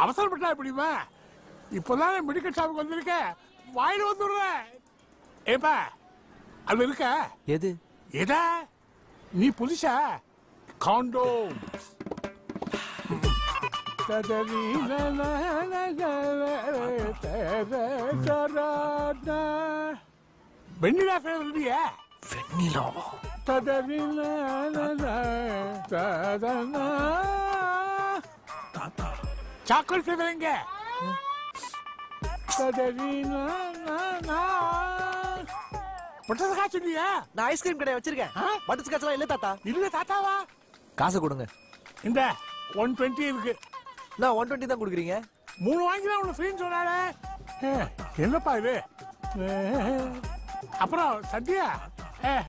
அவசரப்பட்டா எப்படிமா இப்போதான் மெடிக்கல் ஷாப்புக்கு வந்திருக்கேன் வாயில் வந்துடுறேன் ஏப்பா அது இருக்க எது எதா நீ புதுசா காண்டோம் வெண்ணிலா ஃபேவர் இல்லையா வெண்ணிலாவா சாக்லேட் ஃபிளேவர் எங்க பட்டர் காய்ச்சி இல்லையா நான் ஐஸ்கிரீம் கடை வச்சிருக்கேன் ஆ? பட்டர் ஸ்காட்ச்லாம் இல்ல தாத்தா இல்ல தாத்தாவா காசு கொடுங்க இந்த ஒன் டுவெண்ட்டி இருக்கு நான் ஒன் டுவெண்ட்டி தான் கொடுக்குறீங்க மூணு வாங்கினா உனக்கு ஃப்ரீன்னு சொன்னாலே என்னப்பா இது அப்புறம் சத்யா